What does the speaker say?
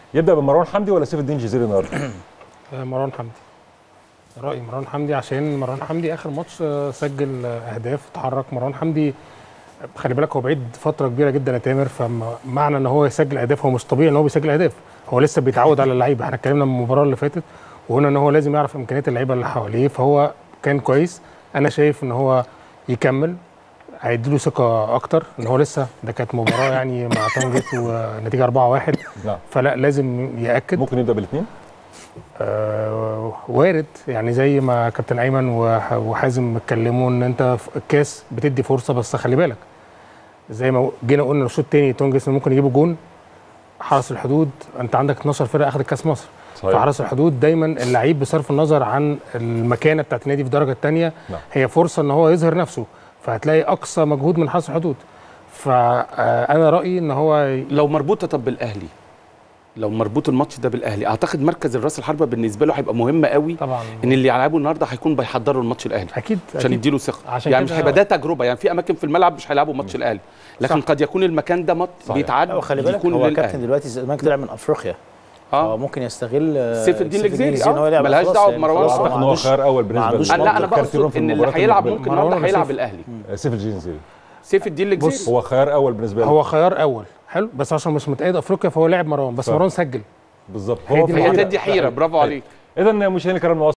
يبدا بمروان حمدي ولا سيف الدين جزيري النهارده آه، مروان حمدي رأيي مروان حمدي عشان مروان حمدي آخر ماتش آه، سجل آه، أهداف اتحرك مروان حمدي خلي بالك هو بعيد فترة كبيرة جدا يا تامر فمعنى ان هو يسجل أهداف هو مش طبيعي ان هو بيسجل أهداف هو لسه بيتعود على اللعيبة احنا اتكلمنا من المباراة اللي فاتت وقلنا ان هو لازم يعرف إمكانيات اللعيبة اللي حواليه فهو كان كويس أنا شايف ان هو يكمل هيديله ثقة أكتر ان هو لسه ده كانت مباراة يعني مع تانجت ونتيجة 4-1 نعم فلا لازم يأكد ممكن يبدا بالاثنين آه، وارد يعني زي ما كابتن ايمن وح- وحازم اتكلموا ان انت في الكاس بتدي فرصه بس خلي بالك زي ما جينا قلنا الشوط الثاني تونجس ممكن يجيبوا جون حرس الحدود انت عندك 12 فرقه اخذت كاس مصر صحيح فحرس الحدود دايما اللعيب بصرف النظر عن المكانه بتاعت النادي في الدرجه الثانيه نعم. هي فرصه ان هو يظهر نفسه فهتلاقي اقصى مجهود من حرس الحدود فانا رايي ان هو لو مربوطه طب بالاهلي لو مربوط الماتش ده بالاهلي اعتقد مركز الراس الحربه بالنسبه له هيبقى مهم قوي طبعا ان اللي يلعبوا النهارده هيكون بيحضروا الماتش الاهلي اكيد عشان أكيد. يديله ثقه عشان يعني مش كده- هيبقى ده تجربه يعني في اماكن في الملعب مش هيلعبوا ماتش الاهلي لكن صح. قد يكون المكان ده مات صحيح. بيتعد لا وخلي بالك يكون هو للأهلي. كابتن دلوقتي الزمالك طلع من افريقيا هو اه ممكن يستغل آه، سيف الدين الجزيري، إن هو آه. يلعب ملهاش خلاص دعوة يعني بمروان خلاص صلاح. ما اعتقد ان هو عندوش- خيار اول بالنسبه عندوش لي لا انا كارتيرون بقصد في ان اللي المباراة هيلعب اللي ممكن مروان النهارده ولا هيلعب سيف؟ الاهلي فاتت. سيف الدين جزيري سيف الدين بص، الجزيري هو خيار اول بالنسبه لي هو خيار اول حلو بس عشان مش متأيد افريقيا فهو لاعب مروان بس فاهم. مروان سجل بالظبط هي هو دي في هي الحقيقة. تدي حيره برافو عليك اذا مشاهدينا الكرام